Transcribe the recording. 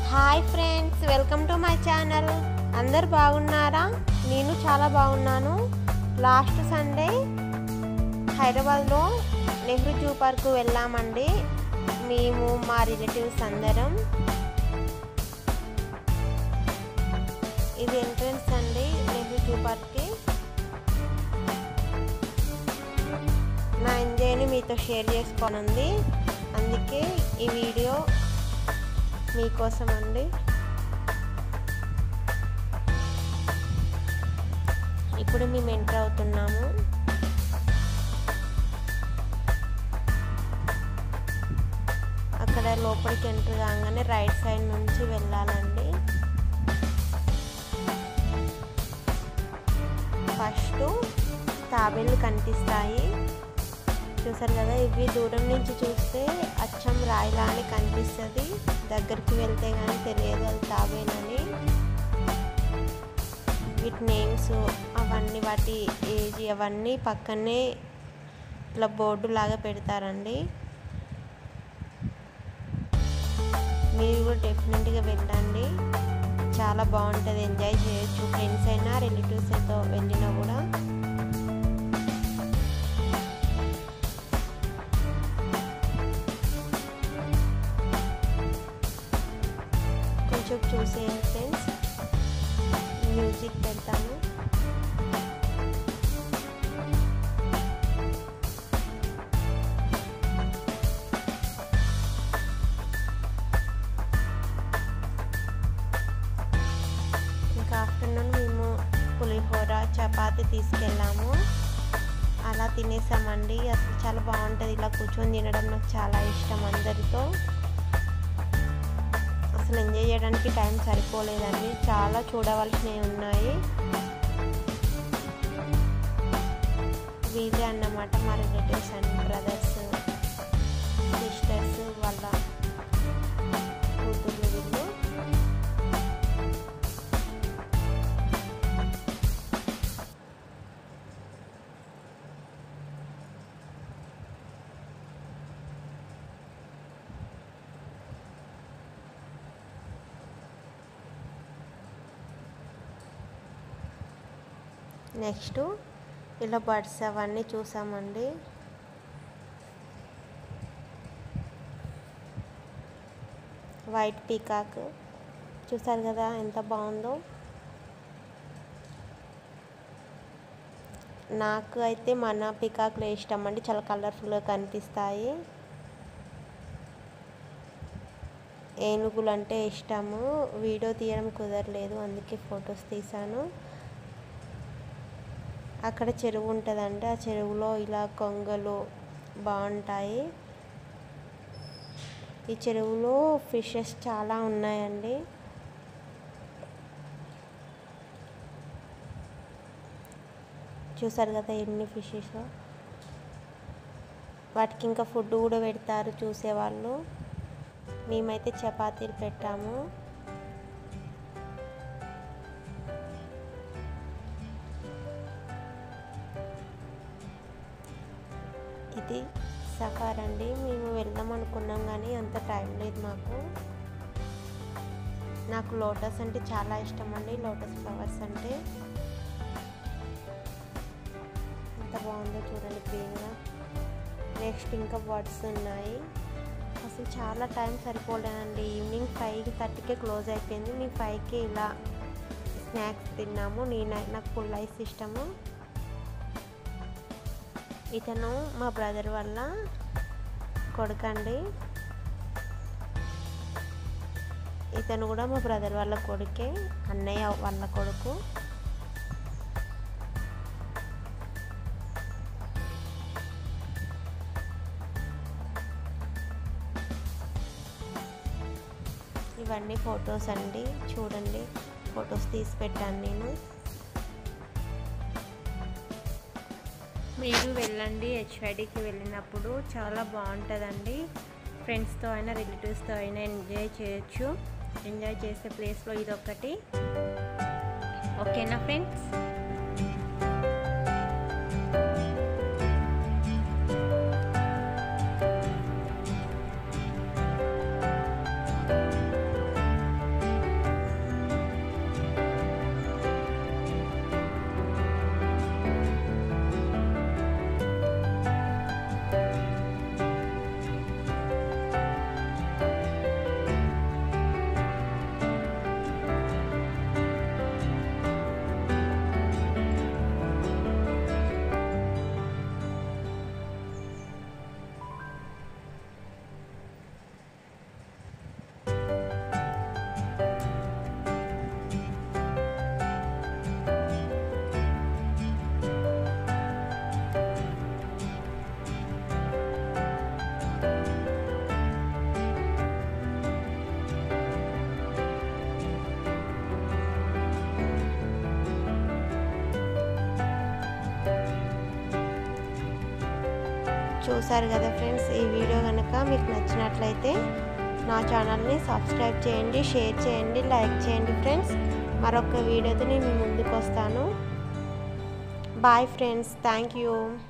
hi friends welcome to my channel అందరు బాగున్నారా నేను చాలా బాగున్నాను లాస్ట్ సండే హైదరాబాద్లో నెహ్రూ జూ పార్క్ వెళ్ళామండి మేము మా రిలేటివ్స్ అందరం ఇది ఎంట్రన్స్ అండి నెహ్రూ జూ పార్క్కి నా ఎంజాయ్ని మీతో షేర్ చేసుకోనుంది అందుకే ఈ వీడియో మీకోసం అండి ఇప్పుడు మేము ఎంటర్ అవుతున్నాము అక్కడ లోపలికి ఎంటర్ కాగానే రైట్ సైడ్ నుంచి వెళ్ళాలండి ఫస్ట్ తాబేళ్ళు కనిపిస్తాయి చూసారు కదా ఇవి దూరం నుంచి చూస్తే అచ్చం రాయిలానే కనిపిస్తుంది దగ్గరికి వెళ్తే కానీ తెలియదు అది తాబేనని వీటి నేమ్స్ అవన్నీ వాటి ఏజ్ అవన్నీ పక్కనే ఇట్లా బోర్డు లాగా పెడతారండి మీరు కూడా డెఫినెట్గా వెళ్ళండి చాలా బాగుంటుంది ఎంజాయ్ చేయొచ్చు ఫ్రెండ్స్ అయినా రిలేటివ్స్ అయితే వెళ్ళినా కూడా కొంచెం చూసేయండి ఫ్రెండ్స్ మ్యూజిక్ పెడతాను ఇంకా ఆఫ్టర్నూన్ మేము పులిహోర చపాతి తీసుకెళ్ళాము అలా తినేసామండి అసలు చాలా బాగుంటుంది ఇలా కూర్చొని తినడం నాకు చాలా ఇష్టం అందరితో అసలు ఎంజాయ్ చేయడానికి టైం సరిపోలేదండి చాలా చూడవలసినవి ఉన్నాయి వీళ్ళే అన్నమాట మా రిలేటివ్స్ అండ్ బ్రదర్స్ సిస్టర్స్ వాళ్ళ కూతుర్లు వీళ్ళు నెక్స్ట్ ఇలా బర్డ్స్ అవన్నీ చూసామండి వైట్ పీకాక్ చూసారు కదా ఎంత బాగుందో నాకు అయితే మన పికాక్లు ఇష్టం అండి చాలా కలర్ఫుల్గా కనిపిస్తాయి ఏనుగులు అంటే ఇష్టము వీడియో తీయడం కుదరలేదు అందుకే ఫొటోస్ తీసాను అక్కడ చెరువు ఉంటుందండి ఆ చెరువులో ఇలా కొంగలు బాగుంటాయి ఈ చెరువులో ఫిషెస్ చాలా ఉన్నాయండి చూసారు కదా ఎన్ని ఫిషెస్ వాటికి ఇంకా ఫుడ్ కూడా పెడతారు చూసేవాళ్ళు మేమైతే చపాతీలు పెట్టాము ఇది సఫార్ అండి మేము వెళ్దాం అనుకున్నాం కానీ అంత టైం లేదు మాకు నాకు లోటస్ అంటే చాలా ఇష్టం అండి లోటస్ ఫ్లవర్స్ అంటే ఎంత బాగుందో చూడండి గ్రీన్గా నెక్స్ట్ ఇంకా బర్డ్స్ ఉన్నాయి అసలు చాలా టైం సరిపోలేదండి ఈవినింగ్ ఫైవ్ థర్టీకే క్లోజ్ అయిపోయింది మేము ఫైవ్కి ఇలా స్నాక్స్ తిన్నాము నేను నాకు ఫుల్ ఐస్ ఇష్టము ఇతను మా బ్రదర్ వల్ల కొడుకండి ఇతను కూడా మా బ్రదర్ వాళ్ళ కొడుకే అన్నయ్య వాళ్ళ కొడుకు ఇవన్నీ ఫొటోస్ అండి చూడండి ఫొటోస్ తీసి పెట్టాను నేను మీరు వెళ్ళండి హెచ్ఐడికి వెళ్ళినప్పుడు చాలా బాగుంటుందండి ఫ్రెండ్స్తో అయినా రిలేటివ్స్తో అయినా ఎంజాయ్ చేయొచ్చు ఎంజాయ్ చేసే ప్లేస్లో ఇది ఒకటి ఓకేనా ఫ్రెండ్స్ చూసారు కదా ఫ్రెండ్స్ ఈ వీడియో కనుక మీకు నచ్చినట్లయితే నా ఛానల్ని సబ్స్క్రైబ్ చేయండి షేర్ చేయండి లైక్ చేయండి ఫ్రెండ్స్ మరొక వీడియోతో నేను ముందుకు వస్తాను బాయ్ ఫ్రెండ్స్ థ్యాంక్ యూ